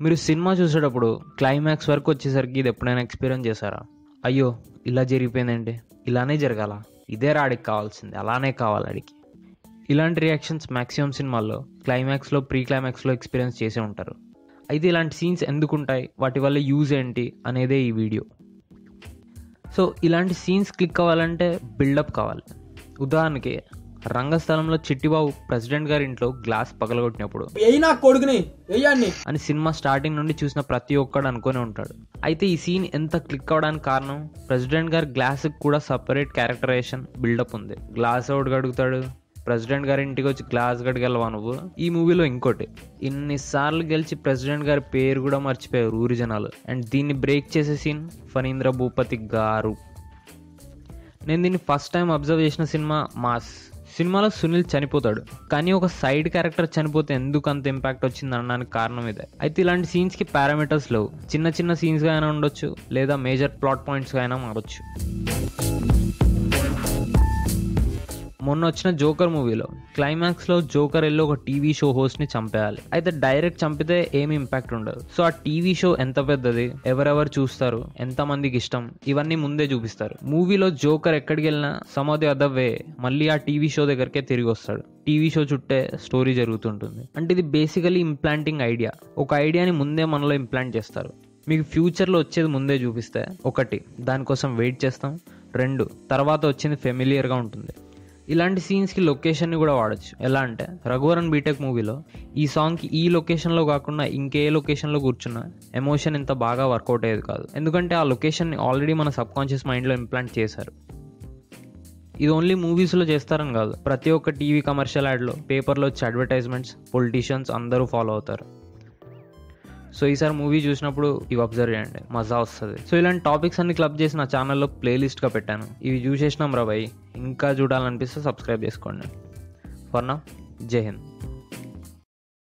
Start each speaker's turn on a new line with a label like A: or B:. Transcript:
A: మీరు సినిమా చూసేటప్పుడు క్లైమాక్స్ వరకు వచ్చేసరికి ఇది ఎప్పుడైనా ఎక్స్పీరియన్స్ చేశారా అయ్యో ఇలా జరిగిపోయిందండి ఇలానే జరగాల ఇదే రాడికి కావాల్సింది అలానే కావాలి ఆడికి ఇలాంటి రియాక్షన్స్ మ్యాక్సిమం సినిమాల్లో క్లైమాక్స్లో ప్రీ క్లైమాక్స్లో ఎక్స్పీరియన్స్ చేసే ఉంటారు అయితే ఇలాంటి సీన్స్ ఎందుకు ఉంటాయి వాటి వల్ల యూజ్ ఏంటి అనేదే ఈ వీడియో సో ఇలాంటి సీన్స్ క్లిక్ అవ్వాలంటే బిల్డప్ కావాలి ఉదాహరణకి రంగస్థలంలో చిట్టిబాబు ప్రెసిడెంట్ గారి ఇంట్లో గ్లాస్ పగలగొట్టినప్పుడు
B: ఎయ్యి నా కొడుకుని వెయ్యండి
A: అని సినిమా స్టార్టింగ్ నుండి చూసిన ప్రతి ఒక్కడు అనుకొని ఉంటాడు అయితే ఈ సీన్ ఎంత క్లిక్ అవడానికి కారణం ప్రెసిడెంట్ గారి గ్లాస్ కూడా సపరేట్ క్యారెక్టరైజేషన్ బిల్డప్ ఉంది గ్లాస్ ఒకటి అడుగుతాడు ప్రెసిడెంట్ గారి ఇంటికి వచ్చి గ్లాస్ గడిగెళ్ళవా నువ్వు ఈ మూవీలో ఇంకోటి ఇన్నిసార్లు గెలిచి ప్రెసిడెంట్ గారి పేరు కూడా మర్చిపోయారు ఊరి జనాలు అండ్ దీన్ని బ్రేక్ చేసే సీన్ ఫణీంద్ర భూపతి గారు నేను దీన్ని ఫస్ట్ టైం అబ్జర్వ్ చేసిన సినిమా మాస్ సినిమాలో సునీల్ చనిపోతాడు కానీ ఒక సైడ్ క్యారెక్టర్ చనిపోతే ఎందుకు అంత ఇంపాక్ట్ వచ్చింది అనడానికి కారణం ఇదే అయితే ఇలాంటి సీన్స్కి పారామీటర్స్ లేవు చిన్న చిన్న సీన్స్గా అయినా ఉండొచ్చు లేదా మేజర్ ప్లాట్ పాయింట్స్గా అయినా మారొచ్చు మొన్న వచ్చిన జోకర్ మూవీలో క్లైమాక్స్లో జోకర్ వెళ్ళి ఒక టీవీ షో హోస్ట్ని చంపేయాలి అయితే డైరెక్ట్ చంపితే ఏమి ఇంపాక్ట్ ఉండదు సో ఆ టీవీ షో ఎంత పెద్దది ఎవరెవరు చూస్తారు ఎంత మందికి ఇష్టం ఇవన్నీ ముందే చూపిస్తారు మూవీలో జోకర్ ఎక్కడికి వెళ్ళినా some of the other way మళ్ళీ ఆ టీవీ షో దగ్గరకే తిరిగి వస్తాడు టీవీ షో చుట్టే స్టోరీ జరుగుతుంటుంది అంటే ఇది బేసికలీ ఇంప్లాంటింగ్ ఐడియా ఒక ఐడియాని ముందే మనలో ఇంప్లాంట్ చేస్తారు మీకు ఫ్యూచర్లో వచ్చేది ముందే చూపిస్తే ఒకటి దానికోసం వెయిట్ చేస్తాం రెండు తర్వాత వచ్చింది ఫెమిలియర్గా ఉంటుంది ఇలాంటి సీన్స్కి లొకేషన్ని కూడా వాడచ్చు ఎలా అంటే రఘువరన్ బీటెక్ మూవీలో ఈ సాంగ్కి ఈ లొకేషన్లో కాకుండా ఇంకే లొకేషన్లో కూర్చున్నా ఎమోషన్ ఇంత బాగా వర్కౌట్ అయ్యేది కాదు ఎందుకంటే ఆ లొకేషన్ని ఆల్రెడీ మన సబ్ కాన్షియస్ మైండ్లో ఇంప్లాంట్ చేశారు ఇది ఓన్లీ మూవీస్లో చేస్తారని కాదు ప్రతి ఒక్క టీవీ కమర్షియల్ యాడ్లో పేపర్లో వచ్చే అడ్వర్టైజ్మెంట్స్ పొలిటీషియన్స్ అందరూ ఫాలో అవుతారు సో ఈసారి మూవీ చూసినప్పుడు ఇవి అబ్జర్వ్ చేయండి మజా వస్తుంది సో ఇలాంటి టాపిక్స్ అన్ని క్లబ్ చేసి నా ఛానల్లో ప్లేలిస్ట్గా పెట్టాను ఇవి చూసేసినాం రా భయ్ ఇంకా చూడాలనిపిస్తే సబ్స్క్రైబ్ చేసుకోండి ఫర్ నా జై హింద్